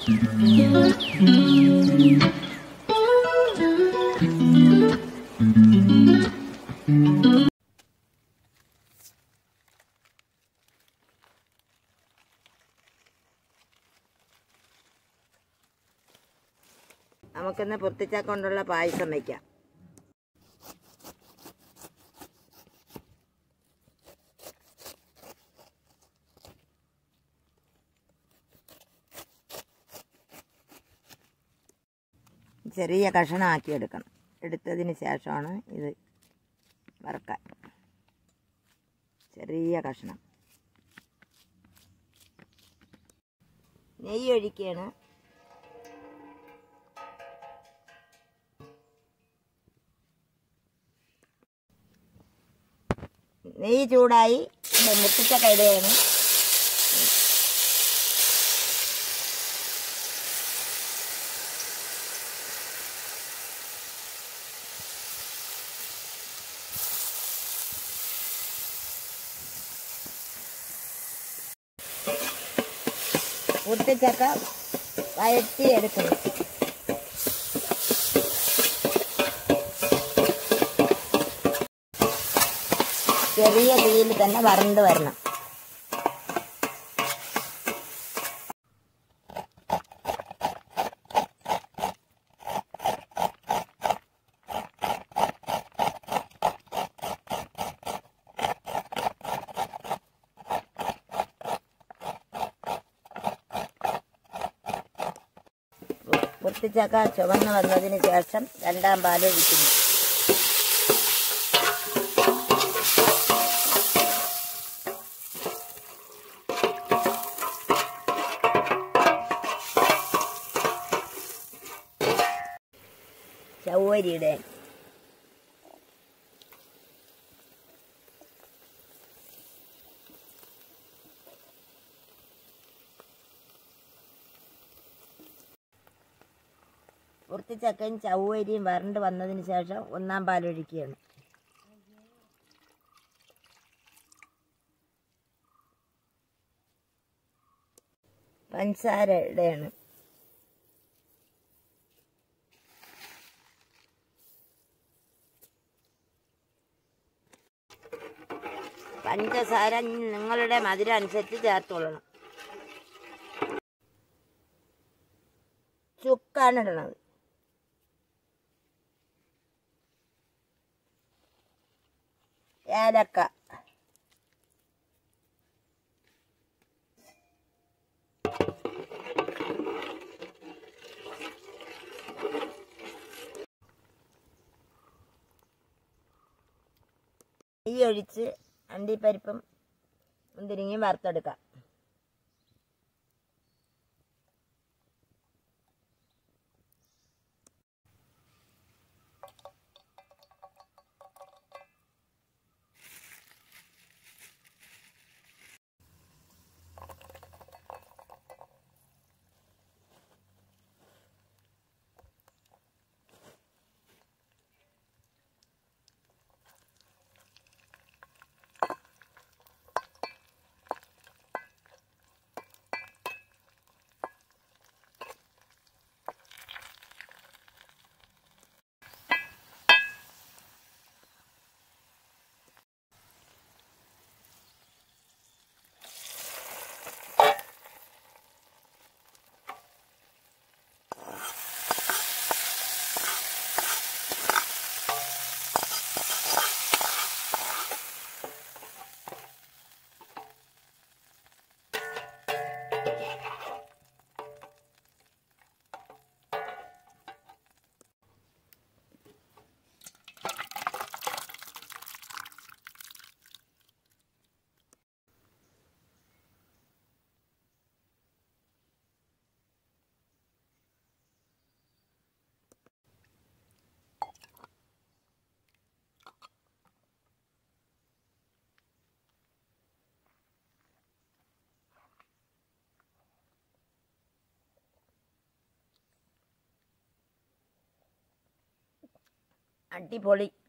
നമുക്കിന്ന് പൊത്തിച്ച കൊണ്ടുള്ള പായസം വയ്ക്കാം ചെറിയ കഷണമാക്കി എടുക്കണം എടുത്തതിന് ശേഷമാണ് ഇത് വറക്കാൻ ചെറിയ കഷ്ണം നെയ്യ് ഒഴിക്കുകയാണ് നെയ്യ് ചൂടായി ഇത് മുട്ടിച്ച കൈതയാണ് മുട്ടിച്ചക്ക വഴറ്റി എടുക്കണം ചെറിയ തീയിൽ തന്നെ വരണ്ട് വരണം പൊട്ടിച്ചക്ക ചുവന്ന് വന്നതിന് ശേഷം രണ്ടാം പാൽ ഒഴിക്കുന്നു ചവ്വരിയുടെ വൃത്തിച്ചക്കയും ചവ്വരിയും വരണ്ട് വന്നതിന് ശേഷം ഒന്നാം പാലൊഴിക്കുകയാണ് പഞ്ചസാര ഇടയാണ് പഞ്ചസാര നിങ്ങളുടെ മധുരം അനുസരിച്ച് ചേർത്തോളണം ചുക്കാണ് ഇടണത് ഏലക്ക നെയ്യ് ഒഴിച്ച് അണ്ടിപ്പരിപ്പും മുന്തിരിങ്ങയും വറുത്തെടുക്കാം അടിപൊളി